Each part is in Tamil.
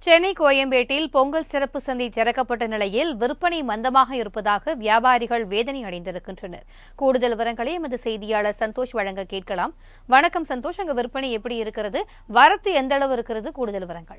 சென்னை கோயம்பேட்டில் பொங்கல் சிறப்பு சந்தை திறக்கப்பட்ட நிலையில் விற்பனை மந்தமாக இருப்பதாக வியாபாரிகள் வேதனை அடைந்திருக்கின்றனர் கூடுதல் விவரங்களை எமது செய்தியாளர் சந்தோஷ் வழங்க கேட்கலாம் வணக்கம் சந்தோஷ் அங்க விற்பனை எப்படி இருக்கிறது வரத்து எந்த அளவு இருக்கிறது கூடுதல் விவரங்கள்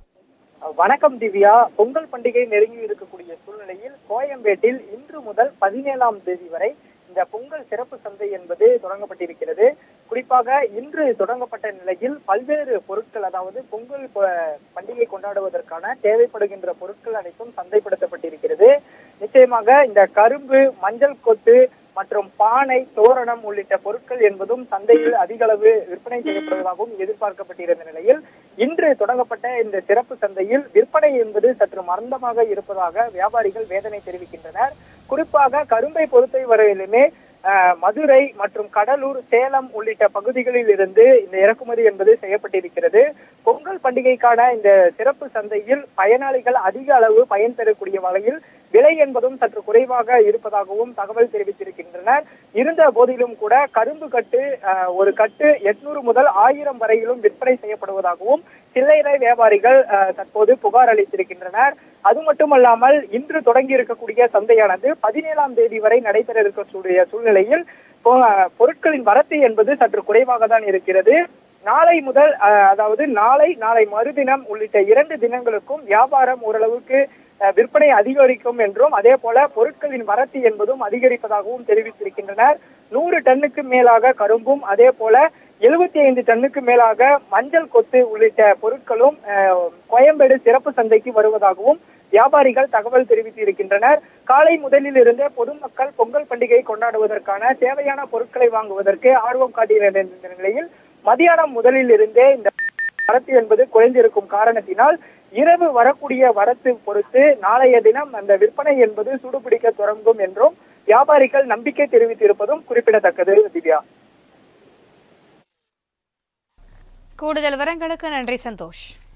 வணக்கம் திவ்யா பொங்கல் பண்டிகை நெருங்கி இருக்கக்கூடிய சூழ்நிலையில் கோயம்பேட்டில் இன்று முதல் பதினேழாம் தேதி வரை இந்த பொங்கல் சிறப்பு சந்தை என்பது தொடங்கப்பட்டிருக்கிறது குறிப்பாக இன்று தொடங்கப்பட்ட நிலையில் பல்வேறு பொருட்கள் அதாவது பொங்கல் ப- பண்டிகை கொண்டாடுவதற்கான தேவைப்படுகின்ற பொருட்கள் அனைத்தும் சந்தைப்படுத்தப்பட்டிருக்கிறது நிச்சயமாக இந்த கரும்பு மஞ்சள் கொத்து மற்றும் பானை தோரணம் உள்ளிட்ட பொருட்கள் என்பதும் சந்தையில் அதிக அளவு விற்பனை செய்யப்படுவதாகவும் எதிர்பார்க்கப்பட்டிருந்த நிலையில் இன்று தொடங்கப்பட்ட இந்த சிறப்பு சந்தையில் விற்பனை என்பது சற்று மந்தமாக இருப்பதாக வியாபாரிகள் வேதனை தெரிவிக்கின்றனர் குறிப்பாக கரும்பை பொறுத்தை வரையிலுமே அஹ், மதுரை மற்றும் கடலூர் சேலம் உள்ளிட்ட பகுதிகளில் இருந்து இந்த இறக்குமதி என்பது செய்யப்பட்டிருக்கிறது பொங்கல் பண்டிகைக்கான இந்த சிறப்பு சந்தையில் பயனாளிகள் அதிக அளவு பயன் பெறக்கூடிய வகையில் விலை என்பதும் சற்று குறைவாக இருப்பதாகவும் தகவல் தெரிவித்திருக்கின்றனர் இருந்த போதிலும் கூட கரும்பு கட்டு அஹ், ஒரு கட்டு எட்நூறு முதல் ஆயிரம் வரையிலும் விற்பனை செய்யப்படுவதாகவும் சில்லறை வியாபாரிகள் அஹ், தற்போது புகார் அளித்திருக்கின்றனர் அது மட்டுமல்லாமல் இன்று தொடங்கி இருக்கக்கூடிய சந்தையானது பதினேழாம் தேதி வரை நடைபெற இருக்கக்கூடிய சூழ்நிலையில் பொ- பொருட்களின் வரத்து என்பது சற்று குறைவாக தான் இருக்கிறது நாளை முதல் அஹ், அதாவது நாளை நாளை மறுதினம் உள்ளிட்ட இரண்டு தினங்களுக்கும் வியாபாரம் ஓரளவுக்கு அஹ், விற்பனை அதிகரிக்கும் என்றும் அதே போல பொருட்களின் வரத்து என்பதும் அதிகரிப்பதாகவும் தெரிவித்திருக்கின்றனர் நூறு டன்னுக்கு மேலாக கரும்பும் அதே போல எழுபத்தி ஐந்து டன்னுக்கு மேலாக மஞ்சள் கொத்து உள்ளிட்ட பொருட்களும் அஹ், கோயம்பேடு சிறப்பு சந்தைக்கு வருவதாகவும் வியாபாரிகள் தகவல் தெரிவித்து இருக்கின்றனர் காலை முதலில் இருந்தே பொதுமக்கள் பொங்கல் பண்டிகை கொண்டாடுவதற்கான தேவையான பொருட்களை வாங்குவதற்கு ஆர்வம் காட்டியிருந்த நிலையில் மதியானம் முதலில் இருந்தே இந்த வரத்து என்பது குறைந்திருக்கும் காரணத்தினால் இரவு வரக்கூடிய வரத்து பொறுத்து நாளைய தினம் அந்த விற்பனை என்பது சூடுபிடிக்க தொடங்கும் என்றும் வியாபாரிகள் நம்பிக்கை தெரிவித்திருப்பதும் குறிப்பிடத்தக்கது திவ்யா கூடுதல் விவரங்களுக்கு நன்றி சந்தோஷ்